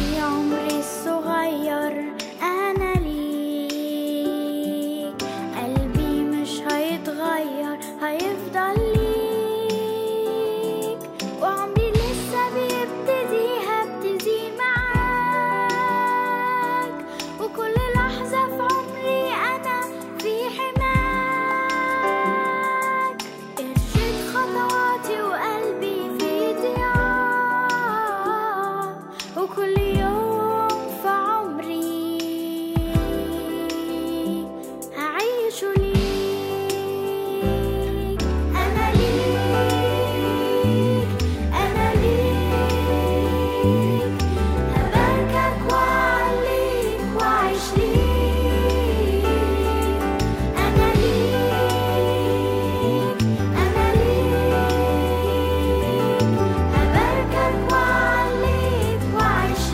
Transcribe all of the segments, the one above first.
في عمري الصغير أنا ليك قلبي مش هيتغير هيفضل ليك وعمري لسه بيبتدي هبتدي معاك وكل لحظة في عمري أنا في حماك ارشد خطواتي وقلبي في ضياء وكل يوم في عمري هعيش ليك أنا ليك أنا ليك هباركك وأعليك وأعيش ليك أنا ليك أنا ليك هباركك وأعليك وأعيش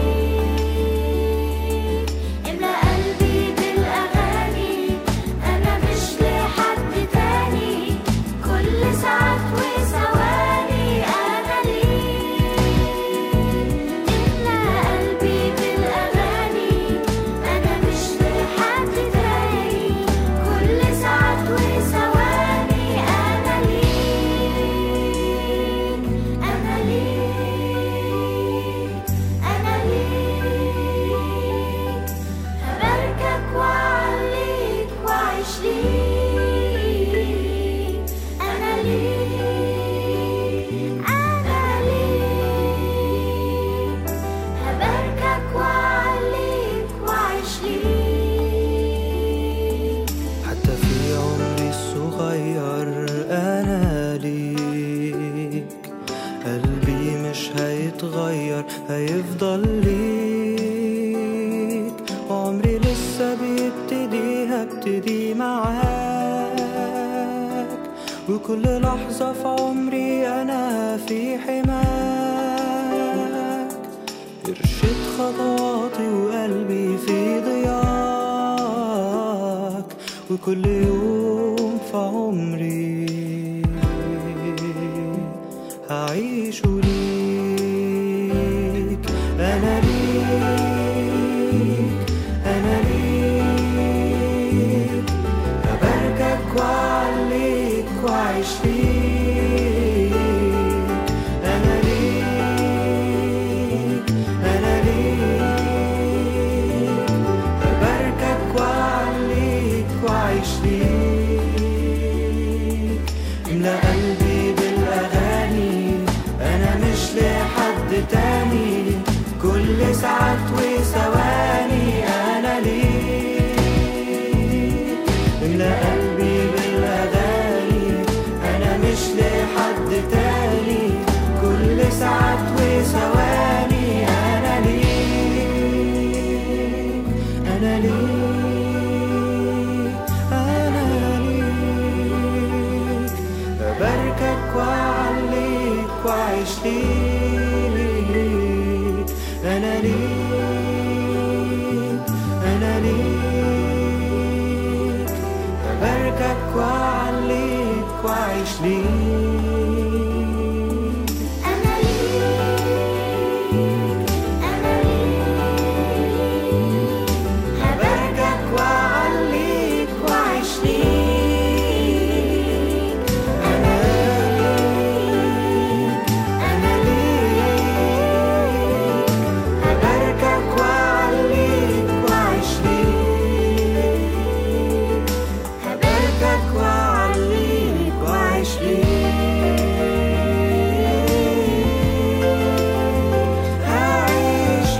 ليك املأ قلبي بالأغاني أنا مش لحد تاني كل ساعات وثواني أنا ليك املأ قلبي بالأغاني أنا مش لحد تاني كل ساعات وثواني أنا ليك أنا ليك أنا ليك هباركك وأعليك وأعيش ليك أنا ليك أنا ليك هباركك وأعليك وأعيش ليك حتى في عمري الصغير أنا ليك قلبي مش هيتغير هيفضل ليك وعمري لسه بيبتدي هبتدي معاك وكل لحظة في عمري أنا في حماك ارشد خطواتي وقلبي في ضياك وكل يوم في عمري هعيش ليك أنا ليك أنا ليك هباركك وأعليك وأعيش ليك أنا ليك أنا ليك هباركك وأعليك وأعيش ليك املأ قلبي بالأغاني أنا مش لحد تاني كل ساعات وثواني أنا ليك املأ قلبي بالأغاني أنا مش لحد تاني كل ساعات وثواني أنا ليك أنا ليك أنا ليك أباركك وأعليك وأعيش ليك أنا ليك أنا ليك أباركك وأعليك وأعيش ليك أنا ليك أنا ليك أباركك وأعليك وأعيش ليك أنا ليك أنا ليك أباركك وأعليك وأعيش ليك هباركك وأعليك وأعيش ليك هعيش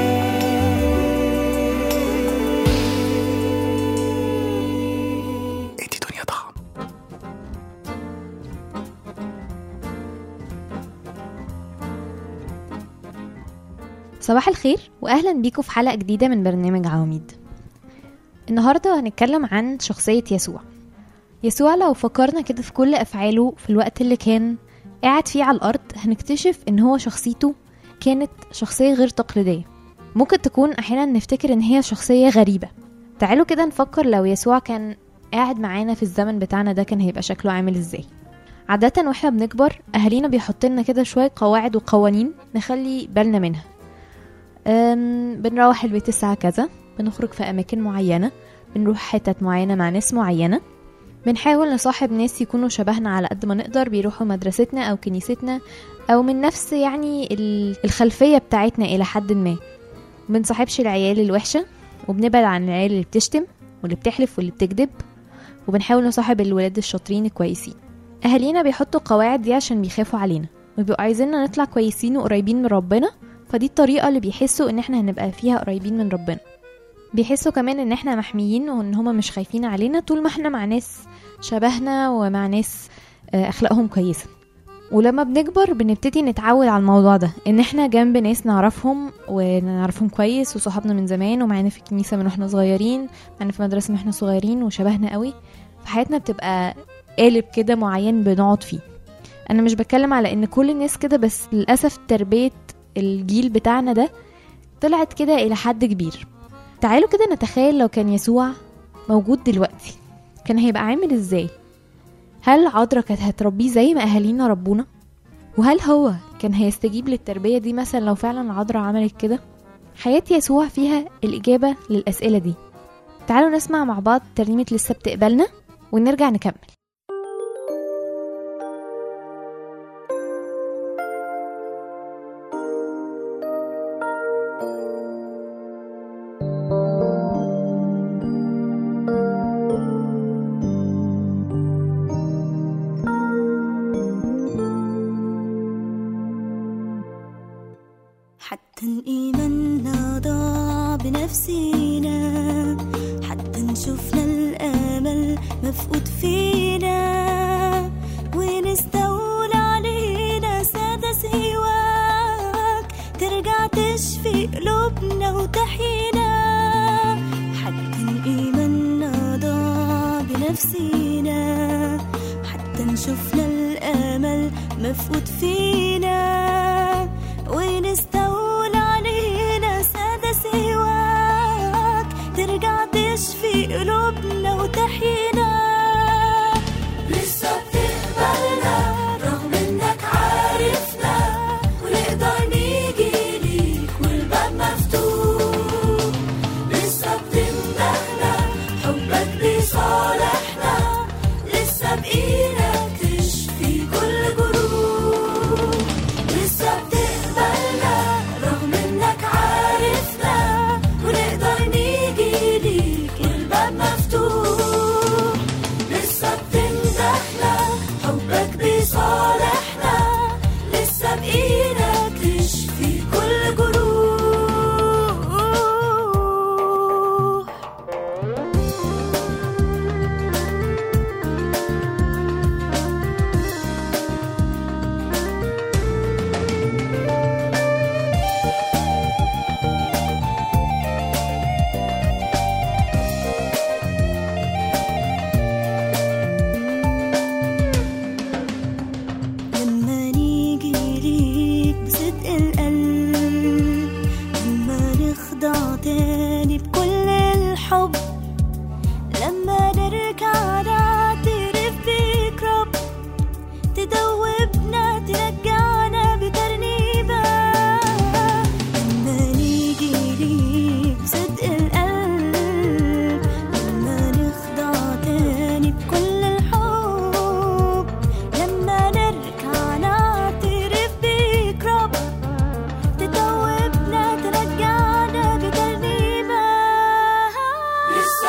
ليك ادي دنيا طعم صباح الخير واهلا بيكم في حلقه جديده من برنامج عواميد النهارده هنتكلم عن شخصيه يسوع يسوع لو فكرنا كده في كل افعاله في الوقت اللي كان قاعد فيه على الارض هنكتشف ان هو شخصيته كانت شخصيه غير تقليديه ممكن تكون احيانا نفتكر ان هي شخصيه غريبه تعالوا كده نفكر لو يسوع كان قاعد معانا في الزمن بتاعنا ده كان هيبقى شكله عامل ازاي عادة واحنا بنكبر اهالينا بيحط لنا كده شوية قواعد وقوانين نخلي بالنا منها أم، بنروح البيت الساعة كذا بنخرج في أماكن معينة بنروح حتت معينة مع ناس معينة بنحاول نصاحب ناس يكونوا شبهنا على قد ما نقدر بيروحوا مدرستنا أو كنيستنا أو من نفس يعني ال- الخلفية بتاعتنا إلى حد ما بنصاحبش العيال الوحشة وبنبعد عن العيال اللي بتشتم واللي بتحلف واللي بتكذب وبنحاول نصاحب الولاد الشاطرين الكويسين أهالينا بيحطوا قواعد دي عشان بيخافوا علينا وبيبقوا عايزيننا نطلع كويسين وقريبين من ربنا فدي الطريقة اللي بيحسوا ان احنا هنبقى فيها قريبين من ربنا بيحسوا كمان ان احنا محميين وان هما مش خايفين علينا طول ما احنا مع ناس شبهنا ومع ناس آه، اخلاقهم كويسة ولما بنكبر بنبتدي نتعود على الموضوع ده ان احنا جنب ناس نعرفهم ونعرفهم كويس وصحابنا من زمان ومعانا في الكنيسة من واحنا صغيرين معانا في مدرسة من واحنا صغيرين وشبهنا قوي فحياتنا بتبقى قالب كده معين بنقعد فيه انا مش بتكلم على ان كل الناس كده بس للاسف تربيه الجيل بتاعنا ده طلعت كده الى حد كبير تعالوا كده نتخيل لو كان يسوع موجود دلوقتي كان هيبقى عامل ازاي هل عذرا كانت هتربيه زي ما اهالينا ربونا وهل هو كان هيستجيب للتربيه دي مثلا لو فعلا عذرا عملت كده حياه يسوع فيها الاجابه للاسئله دي تعالوا نسمع مع بعض ترنيمه لسه بتقبلنا ونرجع نكمل حتى إيماننا ضاع بنفسينا حتى نشوفنا الأمل مفقود فينا ونستولى علينا سادة سواك ترجع تشفي قلوبنا وتحيينا حتى إيماننا ضاع بنفسينا حتى نشوفنا الأمل مفقود فينا ونستولى علينا سادة سواك ترجع تشفي قلوبنا وتحيينا لسه بتقبلنا رغم انك عارفنا ونقدر نيجي ليك والباب مفتوح لسه بتمدحنا حبك بيصالحنا لسه بإيدك تشفي كل جروح لسه بتقبلنا رغم انك عارفنا ونقدر نيجي ليك والباب مفتوح لسه بتمدحنا حبك بيصالحنا لسه بإيدك تشفي كل جروح لما نيجي ليك بصدق القلب لما نخضع تاني بكل الحب لما نرجع نعترف بيك رب تدوبنا ترجعنا بترنيبة لما نيجي ليك بصدق القلب لما نخضع تاني بكل الحب لما نرجع نعترف بيك رب تدوبنا ترجعنا بترنيبة لسه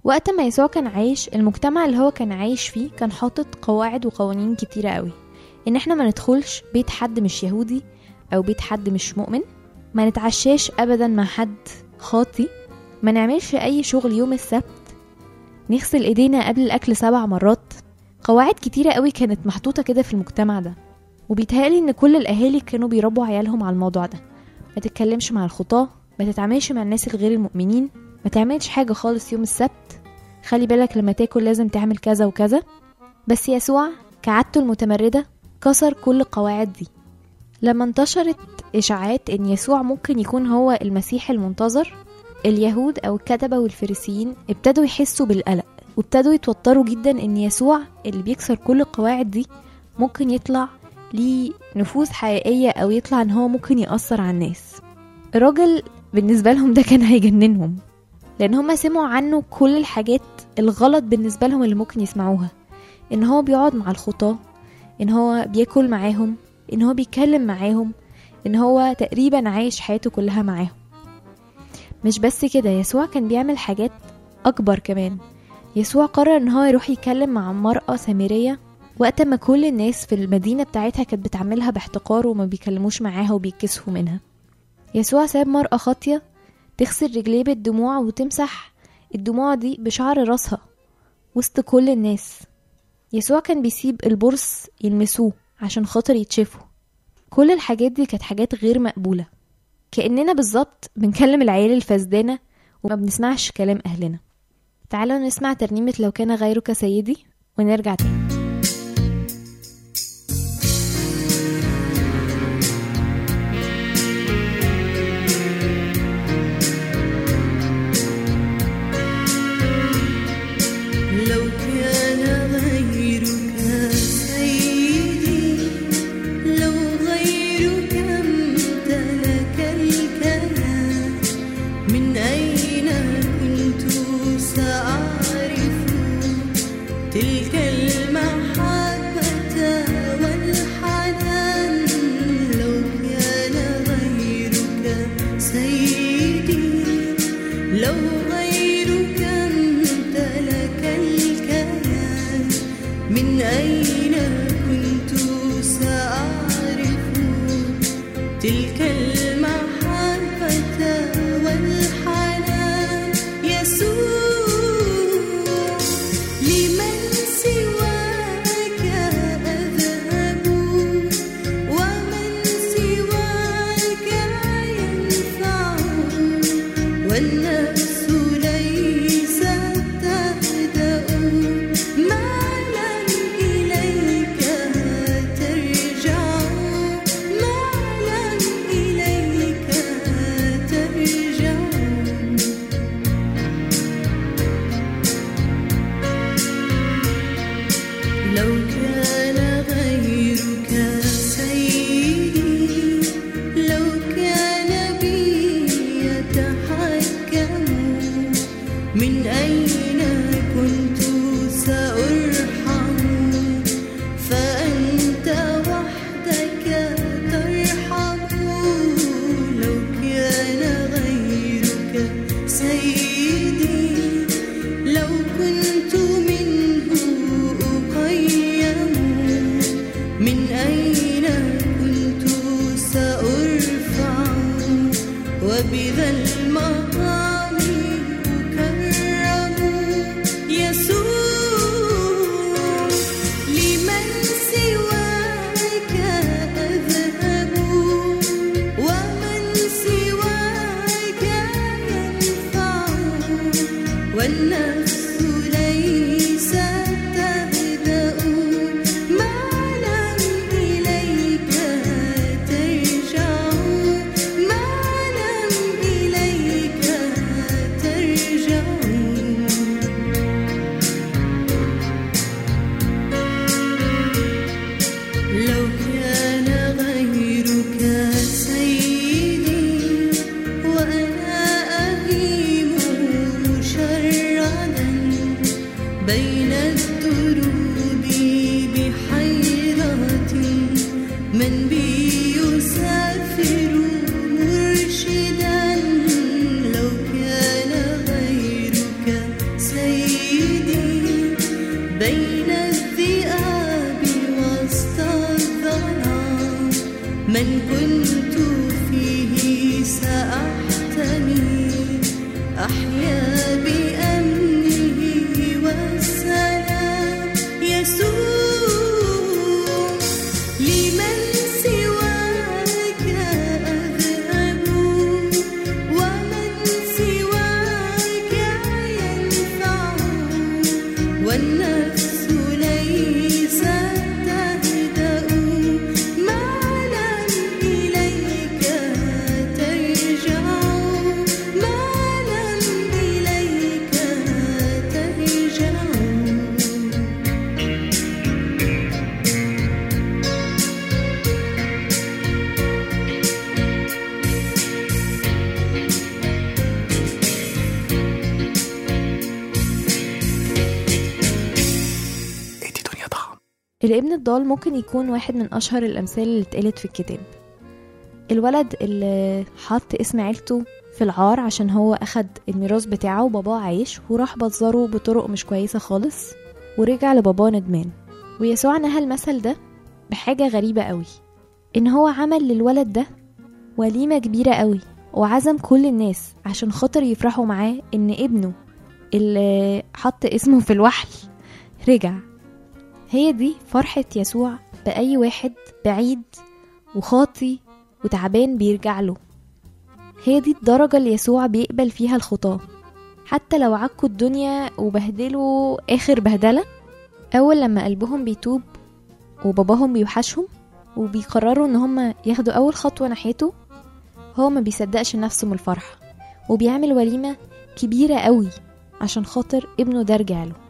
وقت ما يسوع كان عايش المجتمع اللي هو كان عايش فيه كان حاطط قواعد وقوانين كتيرة قوي ان احنا ما ندخلش بيت حد مش يهودي او بيت حد مش مؤمن ما نتعشاش ابدا مع حد خاطي ما نعملش اي شغل يوم السبت نغسل ايدينا قبل الاكل سبع مرات قواعد كتيرة قوي كانت محطوطة كده في المجتمع ده وبيتهيألي ان كل الاهالي كانوا بيربوا عيالهم على الموضوع ده ما تتكلمش مع الخطاة ما تتعاملش مع الناس الغير المؤمنين ما تعملش حاجة خالص يوم السبت خلي بالك لما تاكل لازم تعمل كذا وكذا بس يسوع كعادته المتمردة كسر كل القواعد دي لما انتشرت إشاعات إن يسوع ممكن يكون هو المسيح المنتظر اليهود أو الكتبة والفريسيين ابتدوا يحسوا بالقلق وابتدوا يتوتروا جدا إن يسوع اللي بيكسر كل القواعد دي ممكن يطلع ليه نفوذ حقيقية أو يطلع إن هو ممكن يأثر على الناس الراجل بالنسبة لهم ده كان هيجننهم لأن هما سمعوا عنه كل الحاجات الغلط بالنسبة لهم اللي ممكن يسمعوها إن هو بيقعد مع الخطاة إن هو بياكل معاهم إن هو بيتكلم معاهم إن هو تقريبا عايش حياته كلها معاهم مش بس كده يسوع كان بيعمل حاجات أكبر كمان يسوع قرر إن هو يروح يتكلم مع مرأة سامرية وقت ما كل الناس في المدينة بتاعتها كانت بتعملها باحتقار وما بيكلموش معاها وبيتكسفوا منها يسوع ساب مرأة خاطية تغسل رجليه بالدموع وتمسح الدموع دي بشعر راسها وسط كل الناس يسوع كان بيسيب البرص يلمسوه عشان خاطر يتشفوا كل الحاجات دي كانت حاجات غير مقبولة كأننا بالظبط بنكلم العيال الفسدانة وما بنسمعش كلام أهلنا تعالوا نسمع ترنيمة لو كان غيرك سيدي ونرجع تاني لو كان غيرك سيدي لو غيرك امتلك الكلام من أين كنت سأعرف تلك المحبة والحنان لو كان غيرك سيدي لو غيرك امتلك الكلام من أين كنت سأعرف تلك المحبة والحنان يسوع لمن سواك أذهب ومن سواك ينفع والنفس ليست تهدأ ما لم إليك ترجع ما لم إليك ترجع لو كان غيرك سيدي لو كان بي يتحكم من أين كنت سأرحم فأنت وحدك ترحم لو كان غيرك سيدي لو كنت منه أقيم من أين كنت سأرفع وبذا المقام أكرم يسوع لمن سواك أذهب ومن سواك ينفع والنفس ليست تهدأ ما لم إليك ترجع ما لم إليك ترجع لو كان غيرك سيدي وأنا أهيم مشردا بين الدروب بحيرة من بي يسافر مرشدا لو كان غيرك سيدي أحيا بأمنه والسلام يسوع لمن سواك أذهب ومن سواك ينفع والنفس ليست تهدأ ما لم إليك ترجع ما لم إليك ترجع ادي دنيا طعم الابن الضال ممكن يكون واحد من أشهر الأمثال اللي اتقالت في الكتاب الولد اللي حط اسم عيلته في العار عشان هو أخد الميراث بتاعه وباباه عايش وراح بزره بطرق مش كويسة خالص ورجع لباباه ندمان ويسوع نهى المثل ده بحاجة غريبة قوي إن هو عمل للولد ده وليمة كبيرة قوي وعزم كل الناس عشان خاطر يفرحوا معاه إن ابنه اللي حط اسمه في الوحل رجع هي دي فرحة يسوع بأي واحد بعيد وخاطي وتعبان بيرجع له هي دي الدرجة اللي يسوع بيقبل فيها الخطاة حتى لو عكوا الدنيا وبهدلوا آخر بهدلة أول لما قلبهم بيتوب وباباهم بيوحشهم وبيقرروا ان هما ياخدوا أول خطوة ناحيته هو ما بيصدقش نفسه من الفرحة وبيعمل وليمة كبيرة قوي عشان خاطر ابنه ده رجع له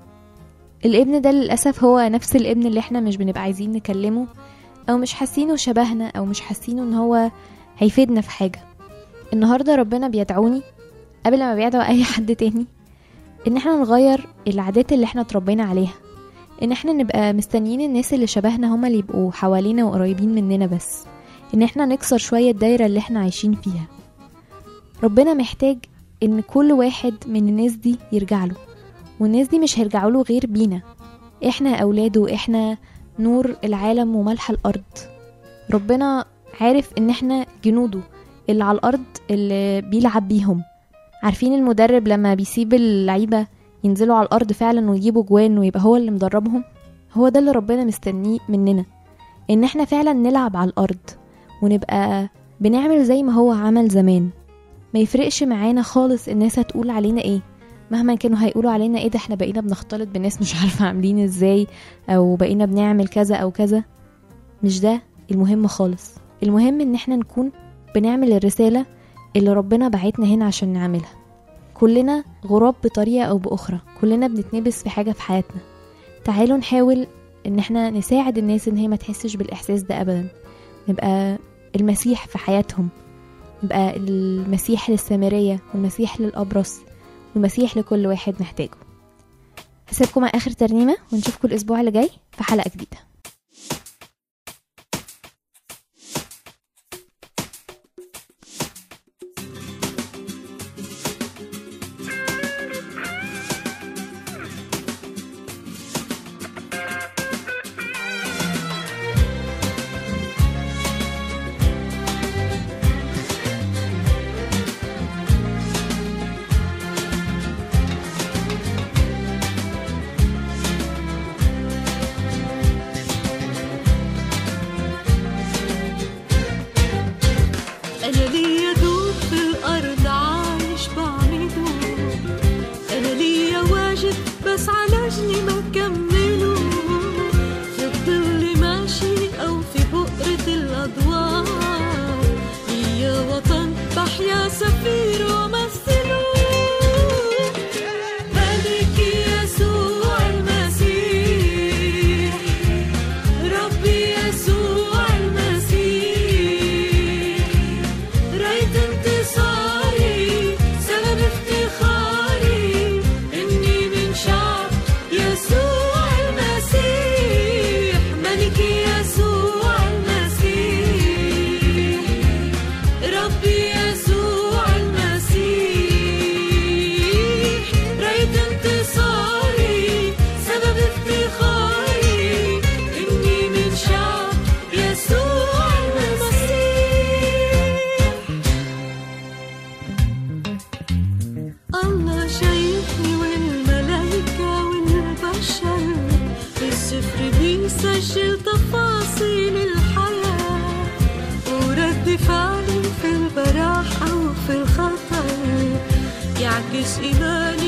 الابن ده للأسف هو نفس الابن اللي احنا مش بنبقى عايزين نكلمه أو مش حاسينه شبهنا أو مش حاسينه ان هو هيفيدنا في حاجة النهاردة ربنا بيدعوني قبل ما بيدعو أي حد تاني ان احنا نغير العادات اللي احنا اتربينا عليها ان احنا نبقى مستنيين الناس اللي شبهنا هما اللي يبقوا حوالينا وقريبين مننا بس ان احنا نكسر شوية الدايرة اللي احنا عايشين فيها ربنا محتاج ان كل واحد من الناس دي يرجع له والناس دي مش هيرجعوا له غير بينا احنا اولاده احنا نور العالم وملح الارض ربنا عارف ان احنا جنوده اللي على الارض اللي بيلعب بيهم عارفين المدرب لما بيسيب اللعيبه ينزلوا على الارض فعلا ويجيبوا جوان ويبقى هو اللي مدربهم هو ده اللي ربنا مستنيه مننا ان احنا فعلا نلعب على الارض ونبقى بنعمل زي ما هو عمل زمان ما يفرقش معانا خالص الناس هتقول علينا ايه مهما كانوا هيقولوا علينا ايه ده احنا بقينا بنختلط بناس مش عارفه عاملين ازاي او بقينا بنعمل كذا او كذا مش ده المهم خالص المهم ان احنا نكون بنعمل الرساله اللي ربنا بعتنا هنا عشان نعملها كلنا غراب بطريقه او باخرى كلنا بنتنبس في حاجه في حياتنا تعالوا نحاول ان احنا نساعد الناس ان هي ما تحسش بالاحساس ده ابدا نبقى المسيح في حياتهم نبقى المسيح للسامريه والمسيح للابرص والمسيح لكل واحد محتاجه هسيبكم مع اخر ترنيمه ونشوفكم الاسبوع اللي جاي في حلقه جديده بسجل تفاصيل الحياة ورد فعلي في البراحة وفي الخطر يعكس إيماني